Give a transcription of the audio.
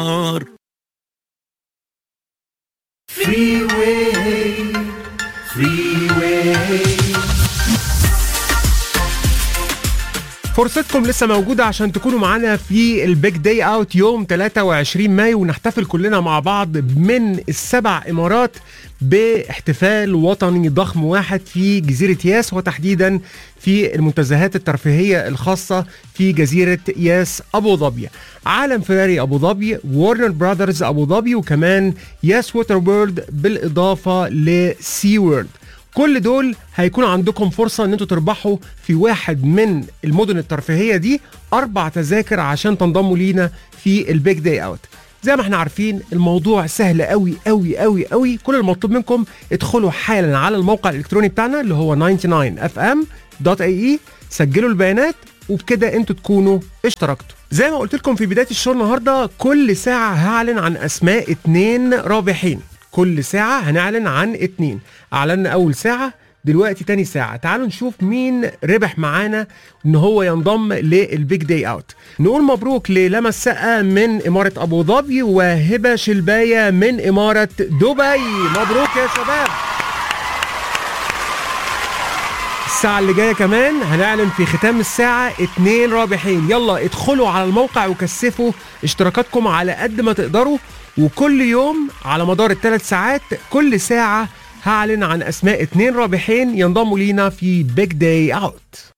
Freeway, freeway. فرصتكم لسه موجودة عشان تكونوا معانا في البيج داي اوت يوم 23 مايو ونحتفل كلنا مع بعض من السبع امارات باحتفال وطني ضخم واحد في جزيرة ياس وتحديدا في المنتزهات الترفيهية الخاصة في جزيرة ياس أبو ظبي عالم فيراري أبو ظبي وورنر براذرز أبو ظبي وكمان ياس ووتر وورلد بالإضافة لسي وورلد كل دول هيكون عندكم فرصة ان انتوا تربحوا في واحد من المدن الترفيهية دي اربع تذاكر عشان تنضموا لينا في البيج داي اوت زي ما احنا عارفين الموضوع سهل قوي قوي قوي قوي كل المطلوب منكم ادخلوا حالا على الموقع الالكتروني بتاعنا اللي هو 99fm.ae سجلوا البيانات وبكده انتوا تكونوا اشتركتوا زي ما قلت لكم في بدايه الشو النهارده كل ساعه هعلن عن اسماء اتنين رابحين كل ساعة هنعلن عن اتنين أعلنا أول ساعة دلوقتي تاني ساعة تعالوا نشوف مين ربح معانا ان هو ينضم للبيج داي اوت نقول مبروك للما السقا من امارة ابو ظبي وهبة شلباية من امارة دبي مبروك يا شباب الساعة اللي جاية كمان هنعلن في ختام الساعة اتنين رابحين يلا ادخلوا على الموقع وكثفوا اشتراكاتكم على قد ما تقدروا وكل يوم على مدار الثلاث ساعات كل ساعة هعلن عن اسماء اتنين رابحين ينضموا لينا في بيج داي اوت